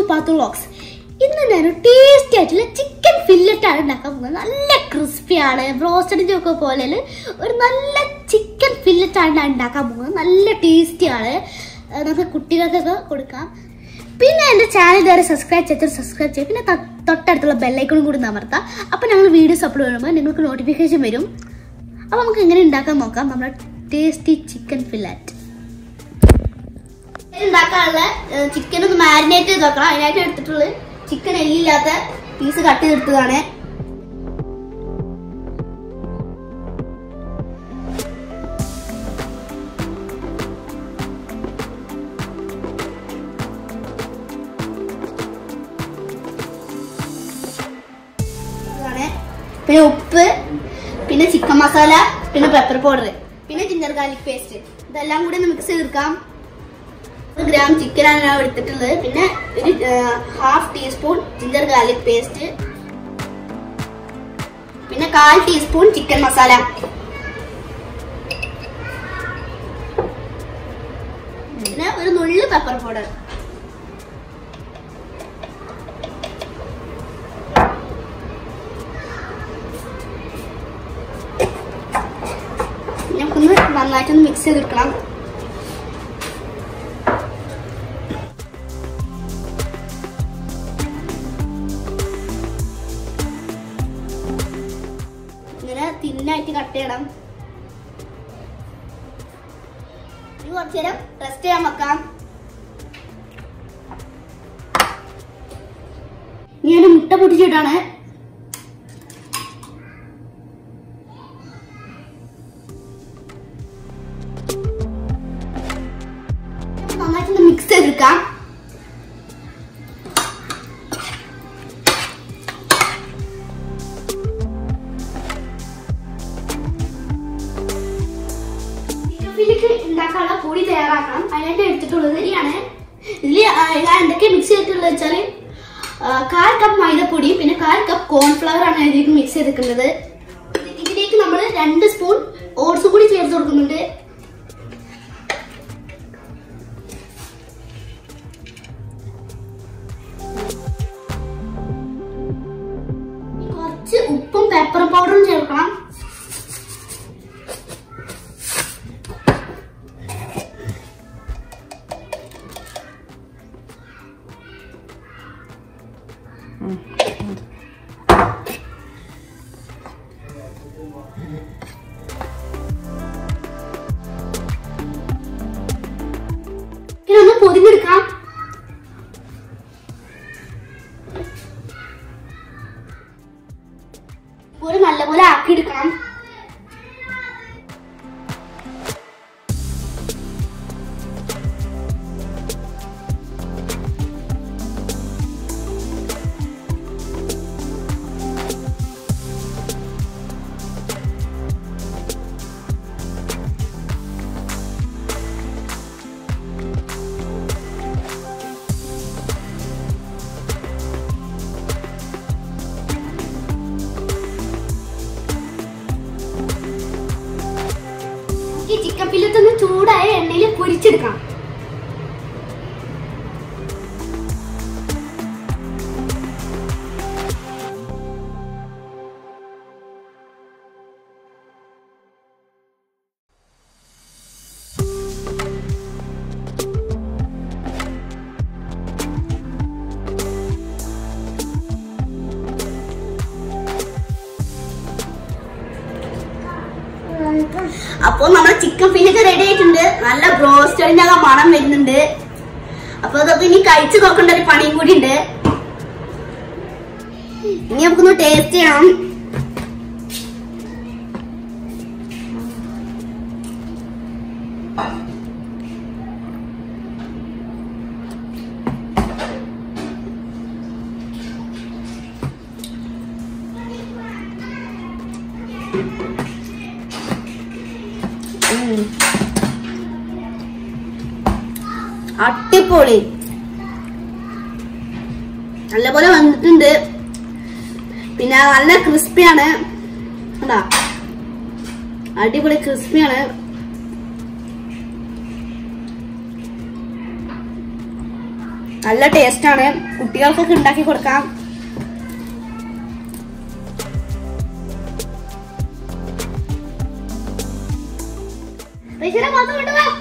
പാത്തു vlogs ഇന്ന് ഞാൻ tasty ആയിട്ടുള്ള ചിക്കൻ ഫില്ലറ്റ് ആണ് ഉണ്ടാക്കാൻ പോകുന്നത് നല്ല ക്രിസ്പിയാണ് ബ്രോസ്റ്റഡിന്റെ ഒക്കെ പോലെ ഒരു നല്ല ചിക്കൻ ഫില്ലറ്റ് ആണ് ഞാൻ ഉണ്ടാക്കാൻ പോകുന്നത് നല്ല ടേസ്റ്റിയാണ് നമുക്ക് കുട്ടികൾക്കൊക്കെ കൊടുക്കാം പിന്നെ എൻ്റെ ചാനൽ ഇതുവരെ സബ്സ്ക്രൈബ് ചെയ്തിട്ട് സബ്സ്ക്രൈബ് ചെയ്യും പിന്നെ തൊ- തൊട്ടടുത്തുള്ള ബെല്ലൈക്കണും കൂടി അമർത്താം അപ്പോൾ ഞങ്ങൾ വീഡിയോസ് അപ്ലോഡ് ചെയ്യുമ്പോൾ നിങ്ങൾക്ക് നോട്ടിഫിക്കേഷൻ വരും അപ്പോൾ നമുക്ക് എങ്ങനെ ഉണ്ടാക്കാൻ നോക്കാം നമ്മുടെ ടേസ്റ്റി ചിക്കൻ ഫില്ലറ്റ് ഉണ്ടാക്കാനുള്ള ചിക്കൻ ഒന്ന് മാരിനേറ്റ് ചെയ്ത് വെക്കണം അതിനായിട്ട് എടുത്തിട്ടുള്ളത് ചിക്കൻ എല്ലില്ലാത്ത പീസ് കട്ട് ചെയ്തെടുത്തതാണ് ഇതാണ്. പിന്നെ ഉപ്പ് പിന്നെ ചിക്കൻ മസാല പിന്നെ പെപ്പർ പൗഡർ പിന്നെ ജിഞ്ചർ ഗാർലിക് പേസ്റ്റ് ഇതെല്ലാം കൂടി ഒന്ന് മിക്സ് ചെയ്തെടുക്കാം ഒരു ഗ്രാം ചിക്കനാണ് ഞാൻ എടുത്തിട്ടുള്ളത് പിന്നെ ഒരു half teaspoon ginger garlic paste പിന്നെ കാൽ ടീസ്പൂൺ ചിക്കൻ മസാല പിന്നെ ഒരു നുള്ളു പെപ്പർ പൗഡർ നമുക്കൊന്ന് നന്നായിട്ടൊന്ന് മിക്സ് ചെയ്തെടുക്കണം ഇങ്ങനെ തിന്നായിട്ട് കട്ട് ചെയ്യണം ഇനി കുറച്ചു നേരം റെസ്റ്റ് ചെയ്യാൻ വെക്കാം ഞാൻ മുട്ട പൊട്ടിച്ചിട്ടാണ് നന്നായിട്ടൊന്ന് മിക്സ് ചെയ്തെടുക്കാം ചിക്കൻ ഉണ്ടാക്കാനുള്ള പൊടി തയ്യാറാക്കണം അതിനായിട്ട് എടുത്തിട്ടുള്ളത് ഇതാണ് ഇതിൽ ഞാൻ എന്തൊക്കെ മിക്സ് ചെയ്തിട്ടുള്ളത് വെച്ചാൽ കാൽ കപ്പ് മൈദപ്പൊടി പിന്നെ കാൽ കപ്പ് കോൺഫ്ലവർ ആണ് ഇതിലേക്ക് മിക്സ് ചെയ്തിരിക്കുന്നത് ഇതിലേക്ക് നമ്മൾ രണ്ട് സ്പൂൺ ഓട്സ് കൂടി ചേർത്ത് കൊടുക്കുന്നുണ്ട് കുറച്ച് ഉപ്പും പെപ്പർ പൗഡറും ചേർക്കണം ഇനി ഒന്ന് പൊതിഞ്ഞെടുക്കാം ഒരു നല്ലപോലെ ആക്കിയെടുക്കണം ഈ ചിക്കൻ ഫില്ലറ്റ് ഒന്ന് ചൂടായ എണ്ണയിൽ പൊരിച്ചെടുക്കാം അപ്പൊ നമ്മുടെ ചിക്കൻ ഫില്ലൊക്കെ റെഡി ആയിട്ടുണ്ട് നല്ല ബ്രോസ്റ്റഡിന്റെ ഒക്കെ മണം വരുന്നുണ്ട് അപ്പൊ അതൊക്കെ ഇനി കഴിച്ചു നോക്കേണ്ട ഒരു പണിയും കൂടി ഉണ്ട് ഇനി നമുക്കൊന്ന് ടേസ്റ്റ് ചെയ്യണം ഉം. അടിപൊളി നല്ലപോലെ വന്നിട്ടുണ്ട് പിന്നെ നല്ല ക്രിസ്പിയാണ് കണ്ടാ അടിപൊളി ക്രിസ്പിയാണ് നല്ല ടേസ്റ്റ് ആണ് കുട്ടികൾക്കൊക്കെ ഉണ്ടാക്കി കൊടുക്കാം റൈസിനെ മാത്രം കൊണ്ടുവാ